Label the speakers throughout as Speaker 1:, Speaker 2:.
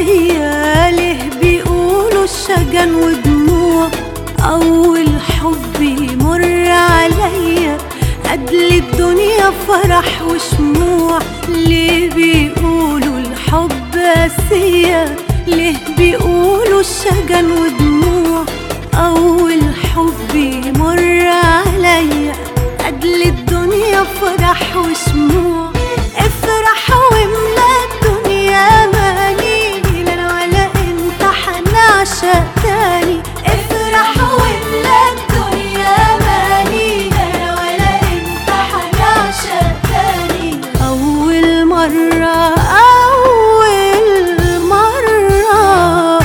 Speaker 1: قاسية ليه بيقولوا الشجن ودموع أول حب يمر عليا قبل الدنيا فرح وشموع ليه بيقولوا الحب قاسية ليه بيقولوا الشجن ودموع أول حب يمر عليا قبل الدنيا فرح وشموع افرح واملا الدنيا ماني لا انا ولا انت حنعشق تاني افرح واملا الدنيا ماني لا انا ولا انت حنعشق تاني اول مرة اول مرة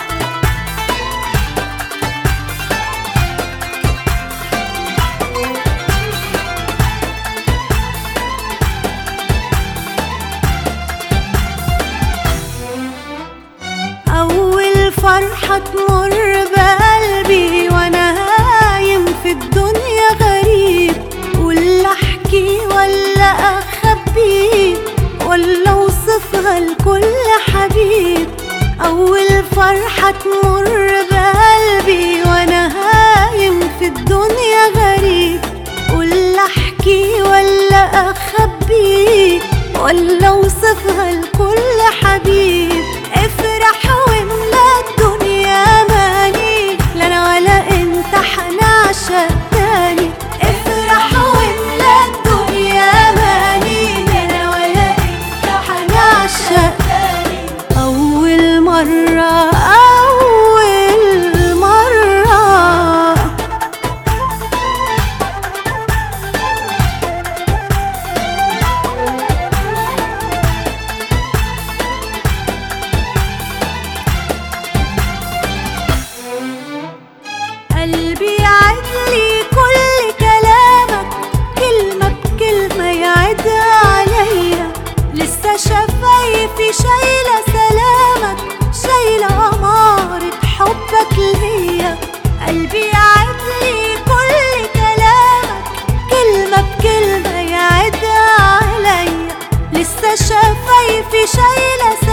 Speaker 1: أول فرحة تمر بقلبي وأنا هايم في الدنيا غريب ولا أحكي ولا أخبي ولا أوصفها لكل حبيب أول فرحة تمر بقلبي وأنا هايم في الدنيا غريب ولا أحكي ولا أخبي ولا أوصفها لكل حبيب افرح واملا الدنيا ماني لا انا ولا انت حنعشق تاني افرح واملا الدنيا ماني لا انا ولا انت حنعشق تاني اول مرة اول مرة قلبي يعد لي كل كلامك كلمة بكلمة يعدها عليا لسه شفايفي شايلة سلامك شايلة أمارة حبك ليا قلبي يعد لي كل كلامك كلمة بكلمة يعدها عليا لسه شفايفي شايلة